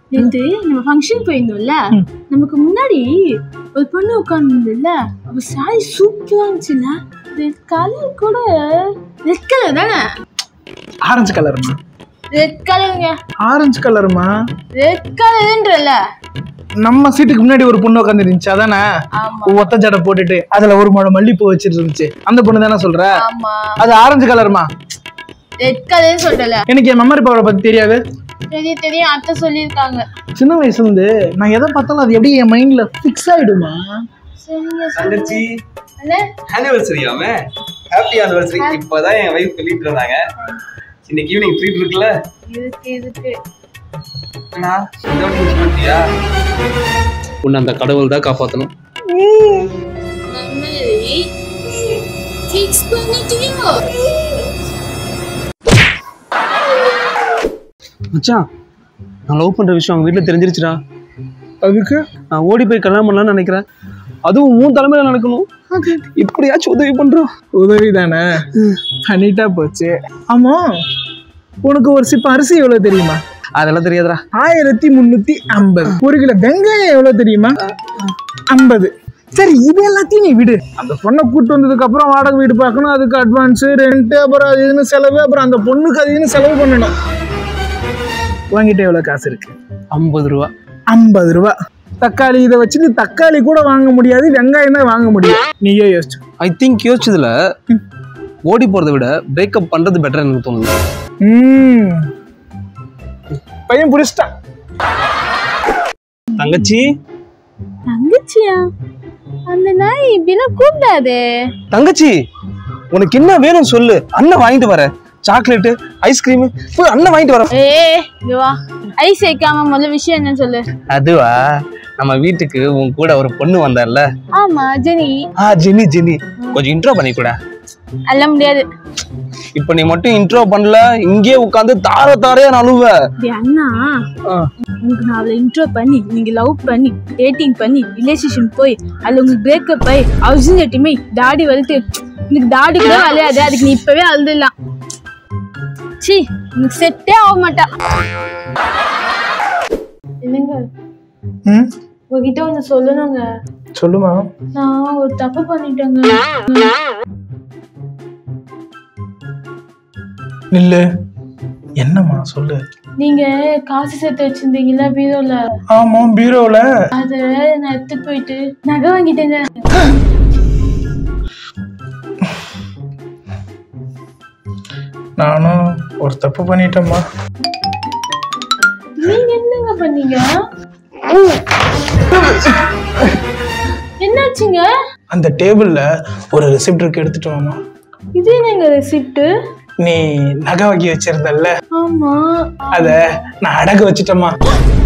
நேத்து நம்ம ஃபங்க்ஷன் போயிருந்தோம்ல நமக்கு முன்னாடி ஒரு பொண்ணு உட்காந்துருந்ததுல அவ சாரி சூப்பரா இருந்துச்சுல ரெட் கலர் கூட ரெட் கலர் தானே ஆரஞ்சு கலருமா ரெட் கலருங்க ஆரஞ்சு கலருமா ரெட் கலருன்றல நம்ம சீட்டுக்கு முன்னாடி ஒரு பொண்ணு உட்காந்து இருந்துச்சு அதானே ஆமா ஒத்த ஜடை போட்டுட்டு அதுல ஒரு முழம் மல்லிப்பூ வச்சிட்டு இருந்துச்சு அந்த பொண்ணு தானே சொல்ற ஆமா அது ஆரஞ்சு கலருமா ரெட் கலர் சொல்றல எனக்கு என் மெமரி பவரை பத்தி தெரியாது தெரியும் தெரியும் அத்தை சொல்லியிருக்காங்க சின்ன வயசுல இருந்து நான் எதை பார்த்தாலும் அது எப்படி என் மைண்ட்ல ஃபிக்ஸ் ஆயிடுமா சரிங்க தங்கச்சி அண்ணே ஆனிவர்சரியாம ஹாப்பி ஆனிவர்சரி இப்போதான் என் வைஃப் சொல்லிட்டு இருந்தாங்க இன்னைக்கு ஈவினிங் ட்ரீட் இருக்குல்ல இருக்கு இருக்கு அண்ணா இதோட மிஸ் பண்ணிட்டியா உன்னை அந்த கடவுள் தான் காப்பாற்றணும் நம்மளை ஃபிக்ஸ் பண்ணிட்டியோ மச்சான் நான் லவ் பண்ற விஷயம் அவங்க வீட்டில் தெரிஞ்சிருச்சுடா அதுக்கு நான் ஓடி போய் கல்யாணம் பண்ணலாம்னு நினைக்கிறேன் அதுவும் மூணு தலைமையில நடக்கணும் இப்படியாச்சும் உதவி பண்றோம் உதவி தானே பண்ணிட்டா போச்சு ஆமா உனக்கு ஒரு சிப்ப அரிசி எவ்வளவு தெரியுமா அதெல்லாம் தெரியாதுடா ஆயிரத்தி முன்னூத்தி ஐம்பது ஒரு கிலோ வெங்காயம் எவ்வளவு தெரியுமா ஐம்பது சரி இது எல்லாத்தையும் நீ விடு அந்த பொண்ணை கூட்டு வந்ததுக்கு அப்புறம் வாடகை வீடு பார்க்கணும் அதுக்கு அட்வான்ஸ் ரெண்ட் அப்புறம் அது இதுன்னு செலவு அப்புறம் அந்த பொண்ணுக்கு அது இதுன்னு செலவு பண்ணணும் வாங்கிட்டு எவ்வளவு காசு இருக்கு ஐம்பது ரூபா ஐம்பது ரூபா தக்காளி இதை வச்சுட்டு தக்காளி கூட வாங்க முடியாது வெங்காயம் தான் வாங்க முடியும் நீயே யோசிச்சு ஐ திங்க் யோசிச்சதுல ஓடி போறதை விட பிரேக்கப் பண்றது பெட்டர் எனக்கு தோணுது ம் பையன் பிடிச்சிட்டான் தங்கச்சி தங்கச்சியா அந்த நாய் இப்படிலாம் கூப்பிடாதே தங்கச்சி உனக்கு என்ன வேணும் சொல்லு அண்ணன் வாங்கிட்டு வரேன் சாக்லேட்டு ஐஸ்கிரீம் போய் அண்ணன் வாங்கிட்டு வரேன் ஏ இங்க வா ஐஸ் வைக்காம முதல்ல விஷயம் என்னன்னு சொல்லு அதுவா நம்ம வீட்டுக்கு உன் கூட ஒரு பொண்ணு வந்தார்ல ஆமா ஜெனி ஆ ஜெனி ஜெனி கொஞ்சம் இன்ட்ரோ பண்ணி கூட அல்ல முடியாது இப்போ நீ மட்டும் இன்ட்ரோ பண்ணல இங்கேயே உட்காந்து தார தாரையா நழுவ டேய் அண்ணா உங்களுக்கு நான் அவளை இன்ட்ரோ பண்ணி நீங்க லவ் பண்ணி டேட்டிங் பண்ணி ரிலேஷன்ஷிப் போய் அதுல உங்களுக்கு பிரேக்கப் ஆகி ஹவுசிங் எட்டுமே தாடி வளர்த்து எனக்கு தாடி கூட வளையாது அதுக்கு நீ இப்பவே அழுதுடலாம் சி எனக்கு செட்டே ஆக மாட்டா என்னங்க ம் உங்ககிட்ட ஒண்ணு சொல்லணுங்க சொல்லுமா நான் ஒரு தப்பு பண்ணிட்டேங்க நில்லு என்னம்மா சொல்லு நீங்க காசு சேர்த்து வச்சிருந்தீங்கல்ல பீரோல ஆமா பீரோல அத நான் எடுத்து போயிட்டு நகை வாங்கிட்டேங்க நானும் ஒரு தப்பு பண்ணிட்டேம்மா நீங்க என்னங்க பண்ணீங்க என்னாச்சுங்க அந்த டேபிள்ல ஒரு ரெசிப்ட் இருக்கு எடுத்துட்டு வாமா இது என்னங்க ரெசிப்ட் நீ நகை வகி வச்சிருந்தல்ல ஆமா அத நான் அடகு வச்சிட்டேம்மா